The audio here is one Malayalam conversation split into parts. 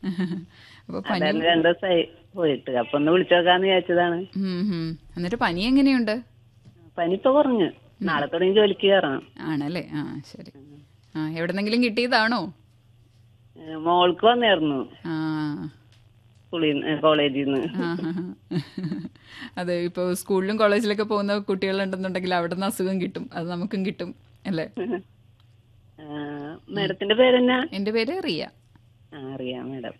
അപ്പൊ പനി അതാണ് രണ്ടു ദിവസമായി പോയിട്ട് അപ്പൊ ഒന്ന് വിളിച്ചോക്കാന്ന് വിചാരിച്ചതാണ് ഉം, ഉം. എന്നിട്ട് പനി എങ്ങനെയുണ്ട് പനി ഇപ്പൊ കുറഞ്ഞു നാളെ തുടങ്ങി ജോലിക്ക് കയറണം ആണല്ലേ ആ ശരി ആ എവിടെന്നെങ്കിലും കിട്ടിയതാണോ ഏ, മോൾക്ക് വന്നായിരുന്നു ആ സ്കൂളിൽ കോളേജിൽ നിന്ന് ആ, ആ, ആ. അതെ ഇപ്പൊ സ്കൂളിലും കോളേജിലൊക്കെ പോകുന്ന കുട്ടികളുണ്ടെന്നുണ്ടെങ്കിൽ അവിടെ നിന്ന് അസുഖം കിട്ടും അത് നമുക്കും കിട്ടും അല്ലേ മേഡത്തിന്റെ പേരെന്നാ എന്റെ പേര് റിയ ആ, അറിയാം മേഡം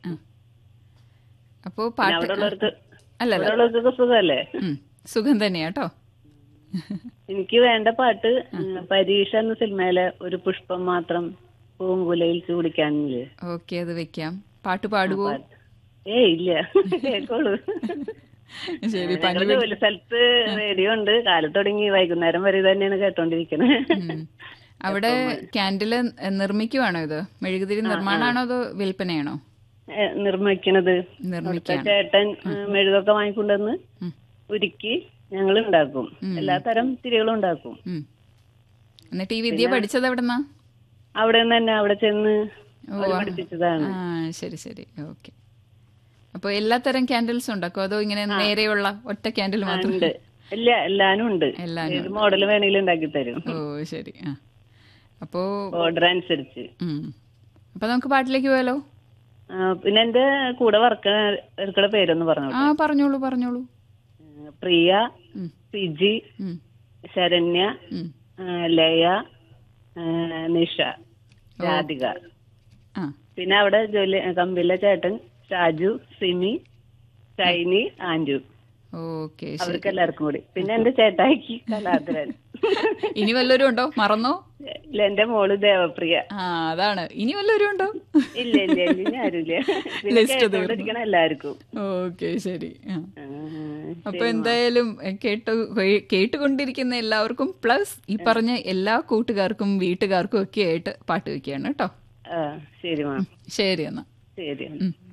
അപ്പോ പിന്നെ പാട്ട് അവിടെ ഉള്ളവർക്ക് അല്ലല്ല അവിടെ ഉള്ളവർക്കൊക്കെ സുഖമല്ലേ ഉം, സുഖം തന്നെയാട്ടോ എനിക്ക് വേണ്ട പാട്ട് ഉം, പരീക്ഷ എന്ന സിനിമയിലെ ഒരു പുഷ്പം മാത്രം പൂങ്കുലയിൽ ചൂടിക്കാനില്ലേ ഓക്കെ അത് വെക്കാം പാട്ട് പാടുവോ ഏ ഇല്ല കേക്കോളൂ ശരി പനി ഞങ്ങളുടെ ജോലി സ്ഥലത്ത് റേഡിയോ ഉണ്ട് കാലത്ത് തുടങ്ങി വൈകുന്നേരം വരെ ഇത് തന്നെയാണ് കേട്ടോണ്ടിരിക്കണേ ഉം. അവിടെ ക്യാൻഡില് നിർമ്മിക്കുവാണോ ഇത് മെഴുകുതിരി നിർമ്മാണമാണോ അതോ വിൽപ്പനയാണോ ഏ, നിർമ്മിക്കണത് നിർമ്മിക്കുകയാണ് ചേട്ടൻ ഉം, മെഴുകൊക്കെ വാങ്ങിക്കൊണ്ടുവന്ന് ഉം. ഉരുക്കി ഞങ്ങൾ ഉണ്ടാക്കും എല്ലാ തരം തിരികളും ഉണ്ടാക്കും ഉം. എന്നിട്ട് ഈ വിദ്യ പഠിച്ചത് എവിടെന്നാ അവിടെ നിന്ന് തന്നെ അവിടെ ചെന്ന് ഓ, അവര് ആ. പഠിപ്പിച്ചതാണ് ആ ശരി ശരി ഓക്കെ അപ്പൊ എല്ലാ തരം ക്യാൻഡിൽസ് ഉണ്ടാക്കോ അതോ ഇങ്ങനെ നേരെയുള്ള ഒറ്റ ക്യാൻഡിൽ മാത്രം ഉണ്ട് ഇല്ല എല്ലാനും ഉണ്ട് എല്ലാനും ഏത് മോഡൽ വേണമെങ്കിലും ഉണ്ടാക്കി തരും ഓ ശരി ആ അപ്പോ ഓർഡർ അനുസരിച്ച് ഉം. അപ്പൊ നമുക്ക് പാട്ടിലേക്ക് പോയാലോ ആ, പിന്നെ എന്റെ കൂടെ വർക്ക് എടുക്കുന്ന പേരൊന്ന് പറഞ്ഞു ആ പറഞ്ഞോളൂ പറഞ്ഞോളൂ പ്രിയ ഉം. സിജി ഉം. ശരണ്യ ഉം. ആ, ലയ ആ, നിഷ രാധിക ആ പിന്നെ അവിടെ ജോലി കമ്പിലെ ചേട്ടൻ ഷാജു സിമി ഷൈനി ആൻജു ഓക്കെ അവർക്ക് എല്ലാവർക്കും കൂടി പിന്നെ എന്റെ ചേട്ടായിക്ക് കലാധരൻ ഇനി വല്ലവരും ഉണ്ടോ മറന്നോ ഇല്ല എന്റെ മോള് ദേവപ്രിയ ആ അതാണ് ഇനി വല്ലവരും ഉണ്ടോ ഇല്ല ഇല്ല ഇല്ല ഇനി ആരുമില്ല പിന്നെ List തീർന്നു. കേട്ടോണ്ടിരിക്കണ എല്ലാവർക്കും ഓക്കെ ശരി ആ ആ, അപ്പൊ എന്തായാലും എ, കേട്ട് കേ- കേട്ടുകൊണ്ടിരിക്കുന്ന എല്ലാവർക്കും പ്ലസ് ഈ പറഞ്ഞ എല്ലാ കൂട്ടുകാർക്കും വീട്ടുകാർക്കും ഒക്കെ ആയിട്ട് പാട്ട് വെക്കുകയാണ് കേട്ടോ ആ ശരി മാം ശരി എന്നാ ശരി ഉം